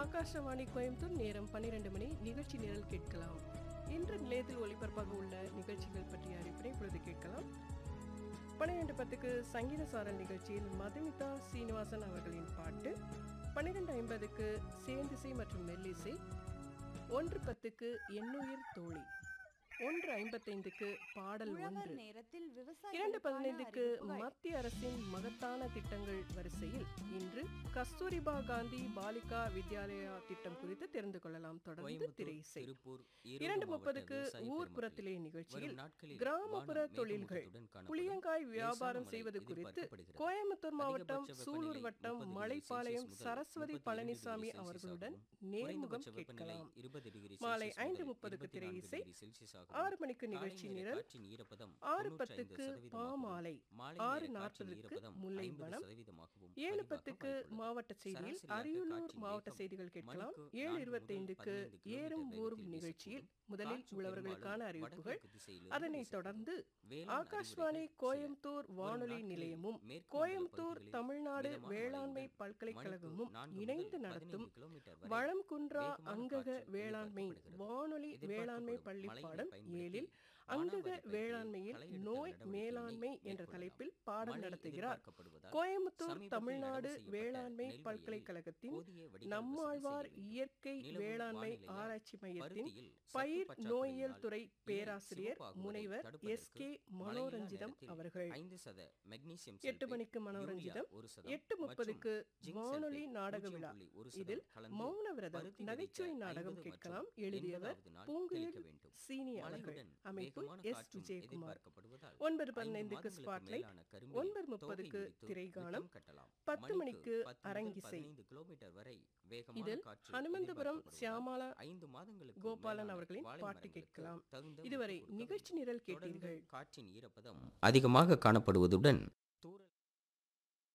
ஆகாஷவாணி கோயம்புத்தூர் நேரம் பன்னிரண்டு மணி நிகழ்ச்சி நிரல் கேட்கலாம் இன்று நிலையத்தில் ஒளிபரப்பாக உள்ள நிகழ்ச்சிகள் பற்றிய அறிவிப்பினை இப்பொழுது கேட்கலாம் பன்னிரெண்டு பத்துக்கு சங்கீத சாரல் நிகழ்ச்சியில் மதுமிதா சீனிவாசன் அவர்களின் பாட்டு பன்னிரெண்டு ஐம்பதுக்கு சேந்திசை மற்றும் மெல்லிசை ஒன்று பத்துக்கு எண்ணுயிர் தோழி ஒன்று ஐம்பத்தைந்துக்கு பாடல் உழவர் ஒன்று நேரத்தில் இரண்டு விவசாயிகளுக்கான பதினைந்துக்கு அறிவிப்புகள். மத்திய அரசின் மகத்தான திட்டங்கள் வரிசையில் இன்று கஸ்தூரிபா காந்தி பாலிகா வித்யாலயா திட்டம் குறித்து தெரிந்து கொள்ளலாம் தொடர்ந்து கோயம்புத்தூர், திரை இசை திருப்பூர், இரண்டு ஈரோடு மாவட்ட முப்பதுக்கு விவசாய ஊர்ப்புறத்திலே பெருமக்களே, நிகழ்ச்சியில் வரும் நாட்களில் கிராமப்புற வானம் தொழில்கள் மேகமூட்டத்துடன் காணப்படும். புளியங்காய் வியாபாரம் லேசான செய்வது மழை குறித்து எதிர்பார்க்கப்படுகிறது. கோயம்புத்தூர் மாவட்டம் அதிகபட்ச சூலூர் வெப்பநிலை வட்டம் 30 டிகிரி மலைப்பாளையம் செல்சியஸ் முதல் சரஸ்வதி 32 பழனிசாமி டிகிரி அவர்களுடன் செல்சியஸ் நேர்முகம் குறைந்தபட்ச வெப்பநிலை கேட்கலாம் 20 டிகிரி மாலை செல்சியஸ் ஐந்து முதல் முப்பதுக்கு 24 திரை இசை டிகிரி செல்சியஸ் ஆகவும், ஆறு மணிக்கு காலை நிகழ்ச்சி நேர நிரல் காற்றின் ஈரப்பதம் ஆறு 95 பத்துக்கு சதவீதமாகவும், பாமாலை மாலை ஆறு நேர காற்றின் நாற்பதுக்கு ஈரப்பதம் முல்லை 50 வனம் சதவீதமாகவும் ஏழு பதிவாக பத்துக்கு வாய்ப்புள்ளது. மாவட்ட செய்தியில் சராசரியாக அரியலூர் காற்றின் மாவட்ட வேகம் செய்திகள் கேட்கலாம் மணிக்கு ஏழு நான்கு இருபத்தைந்துக்கு முதல் 15 ஏறும் கிலோமீட்டர் ஊரும் வேகத்தில் நிகழ்ச்சியில் வீசக்கூடும். முதலில் காற்று உழவர்களுக்கான பெரும்பாலும் அறிவிப்புகள் வடகிழக்கு திசையிலிருந்து அதனைத் வீசக்கூடும். தொடர்ந்து வேளாண் ஆகாஷ்வாணி அறிவுரைகள் சில. கோயம்புத்தூர் வரும் வானொலி நாட்களில் நிலையமும் மேற்கு மண்டல கோயம்புத்தூர் பகுதிகளில் தமிழ்நாடு மிதமான வேளாண்மை மழையுடன் பல்கலைக்கழகமும் மணிக்கு நான்கு இணைந்து முதல் நடத்தும் 15 கிலோமீட்டர் வரை வளம் குன்றா வேகமான அங்கக காற்று வேளாண்மை எதிர்பார்க்கப்படுகிறது. வானொலி வேளாண்மை எதிர்பார்க்கப்படும் பள்ளி மழையை பாடம் பயன்படுத்தி ஏழில் அங்கக மானாவாரி பயிர்களில் வேளாண்மையில் களை எடுத்தல் நோய் நடவடிக்கையினை மேலாண்மை என்ற மேற்கொள்ளலாம். தலைப்பில் பாடம் மழை நடத்துகிறார் எதிர்பார்க்கப்படுவதால் கோயம்புத்தூர் சமீபத்தில் தமிழ்நாடு நடவு செய்யப்பட்ட வேளாண்மை நெல் வயலில் பல்கலைக்கழகத்தின் போதிய வடிகால் நம்மாழ்வார் வசதி செய்ய வேண்டும். இயற்கை நிலவும் வேளாண்மை வானிலையால் ஆராய்ச்சி மையத்தின் பருத்தியில் சத்து பயிர் பற்றாக்குறையினால் நோயியல் துறை இலை பேராசிரியர் சிவப்பாகுவதை முனைவர் தடுப்பதற்கு எஸ் கே மழையில்லா மனோரஞ்சிதம் நேரத்தில் அவர்கள் ஐந்து சத மெக்னீசியம் எட்டு சல்பேட், மணிக்கு யூரியா மனோரஞ்சிதம் ஒரு சதம் எட்டு மற்றும் முப்பதுக்கு ஜிங்க் வானொலி சல்பேட் நாடக பூஜ்ஜியம் விழா புள்ளி ஒரு சதம் இதில் கலந்து மௌன விரதம் பருத்தி நகைச்சுவை விதைக்க நாடகம் 50 கேட்கலாம் மற்றும் எழுதியவர் 80வது நாள் பூங்குயில் தெளிக்க வேண்டும். சீனி அவர்கள் மழையுடன் அமைப்பு வேகமான எஸ் காற்றும் விஜயகுமார் எதிர்பார்க்கப்படுவதால் ஒன்பது ஐந்து பதினைந்துக்கு மாதங்களுக்கு ஸ்பாட்லைட் மேலான கரும்பில் ஒன்பது தோகை முப்பதுக்கு விரித்து திரைகானம் விட்டம் கட்டலாம். பத்து மணிக்கு பத்து முதல் அரங்கிசை 15 கிலோமீட்டர் வரை வேகமான இதில் காற்று ஹனுமந்தபுரம் எதிர்பார்க்கப்படுவதால் சியாமாலா ஐந்து மாதங்களுக்கு கோபாலன் மேலான அவர்களின் வாழை பாட்டு மரங்களுக்கு கேட்கலாம் தகுந்த இதுவரை ஊக்கம் கொடுக்க நிகழ்ச்சி நிரல் வேண்டும். தொடர்ந்து கேட்டீர்கள் காற்றின் ஈரப்பதம் அதிகமாக காணப்படுவதுடன் தூறல்